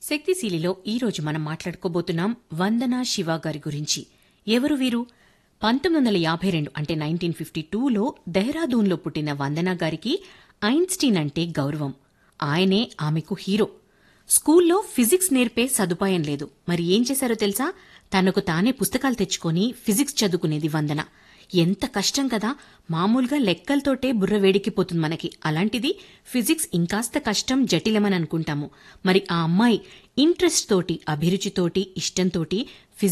శక్తిశీలిలో ఈరోజు మనం మాట్లాడుకోబోతున్నాం వందన శివ గారి గురించి ఎవరు వీరు పంతొమ్మిది వందల యాభై రెండు అంటే నైన్టీన్ ఫిఫ్టీ టూలో దెహ్రాదూన్లో పుట్టిన వందన గారికి ఐన్స్టీన్ అంటే గౌరవం ఆయనే ఆమెకు హీరో స్కూల్లో ఫిజిక్స్ నేర్పే సదుపాయం లేదు మరి ఏం చేశారో తెలుసా తనకు తానే పుస్తకాలు తెచ్చుకొని ఫిజిక్స్ చదువుకునేది వందన ఎంత కష్టం కదా మామూలుగా లెక్కలతోటే బుర్ర వేడికిపోతుంది మనకి అలాంటిది ఫిజిక్స్ ఇంకాస్త కష్టం జటిలమని అనుకుంటాము మరి ఆ అమ్మాయి ఇంట్రెస్ట్ తోటి అభిరుచితోటి ఇష్టంతోటి